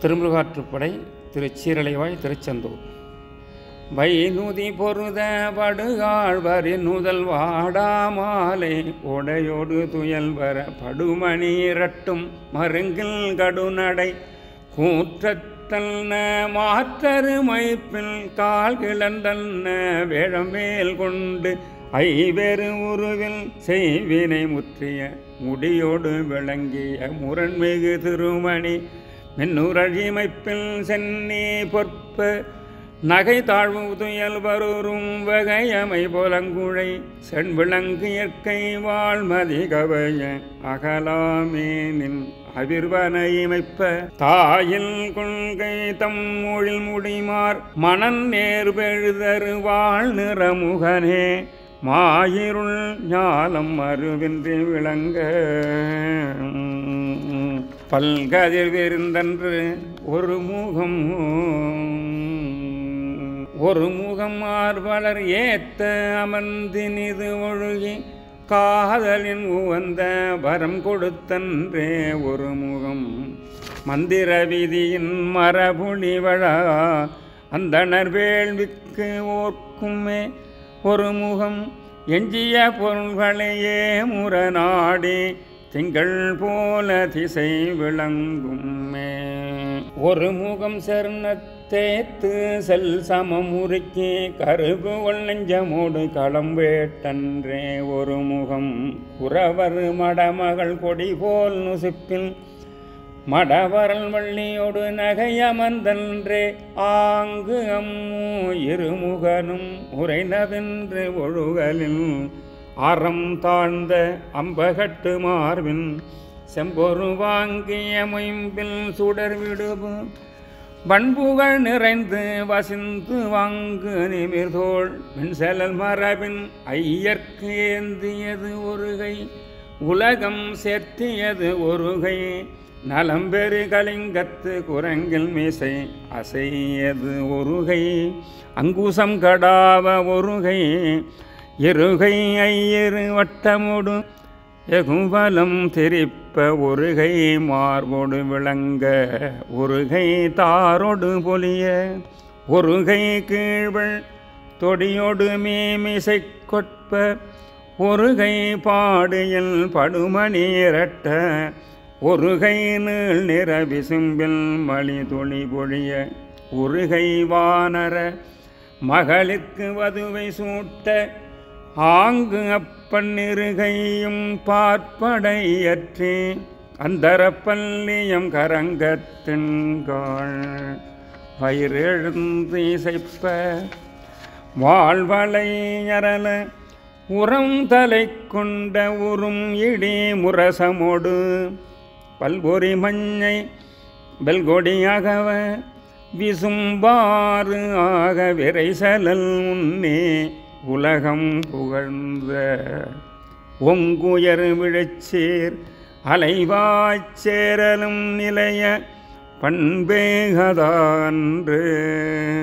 திருமுருகாற்றுப்படை திருச்சீரலைவாய் திருச்செந்தூர் வைநுதி பொருத படுகாழ்வரின் நுதல் வாடாமாலை உடையோடு துயல் வர படுமணி இரட்டும் மருங்கில் கடுநடை கூற்றத்தல்ன மாற்றரு மைப்பில் கால் கிளந்தன்ன வேழமேல் கொண்டு ஐவேறு உருவில் செய்வினை முற்றிய முடியோடு விளங்கிய முரண்மிகு திருமணி மின்னுரழிமைப்பில் சென்னி பொற்ப நகை தாழ்வு துயல் வருறும் வகையமை புலங்குழை செண்விளங்கு இயற்கை வாழ்மதி கவைய அகலாமேனின் அவிர்வனை இமைப்ப தாயில் கொள்கை தம் மொழில் முடிமார் மணன் நேர்பெழுதரு வாழ் நிறமுகனே மாயிருள் ஞாலம் மறுவின்றி விளங்க பல்கதிர் விருந்தன்று ஒரு முகம் ஒரு முகம் ஆர்வலர் ஏத்த அமர்ந்தினிது ஒழுகி காதலின் உவந்த வரம் கொடுத்தன்றே ஒரு முகம் மந்திர விதியின் மரபுலி வழா அந்தணர் வேள்விக்கு ஓர்க்குமே ஒரு முகம் எஞ்சிய பொருள்களையே முரணாடி திங்கள் போல திசை விளங்குமே ஒரு முகம் சேர்ந்த தேத்து செல் சமம் உருக்கி கருகு நெஞ்சமோடு களம் வேட்டன்றே ஒரு முகம் குறவர் மடமகள் கொடி போல் நுசிப்பில் மடவரல் வள்ளியோடு நகையமர்ந்தன்றே ஆங்கு அம்மு இருமுகனும் உரைனவென்று ஒழுகலில் அறம் தாழ்ந்த அம்பகட்டு மார்பின் செம்பொரு வாங்கிய மொயம்பில் சுடர் விடுவு பண்புகள் நிறைந்து வசிந்து வாங்கு நிமிர்தோள் மின்செலல் மரபின் ஐயர்க்கு ஏந்தியது ஒருகை உலகம் சேர்த்தியது ஒருகை நலம்பெரு கலிங்கத்து குரங்கில் மீசை அசையது ஒருகை அங்குசம் கடாவ ஒருகை இருகை ஐயரு வட்டமுடு எகுபலம் திரிப்ப ஒருகை மார்போடு விளங்க ஒருகை தாரோடு பொலிய ஒருகை கீழ்வள் தொடியோடு மீமிசை கொட்ப ஒருகை பாடியில் படுமணி இரட்ட ஒருகை நீள் நிற விசும்பில் மணி துளி பொழிய ஒருகை வானர மகளிற்கு வதுவை சூட்ட ஆங்கு அப்பன் இருகையும் பார்ப்படையற்றே அந்தரப்பல்லியம் கரங்கத்தின்காள் வயிறெழுந்து இசைப்ப வாழ்வளை ஞரல உரம் தலை கொண்ட உறும் இடி முரசமோடு பல்பொறி மஞ்சை பெல்கொடியாகவ விசும்பாறு ஆக விரைசலல் முன்னே உலகம் புகழ்ந்த ஒங்குயர் விழச்சேர் அலைவாய்ச்சேரலும் நிலைய பண்பேகதான்று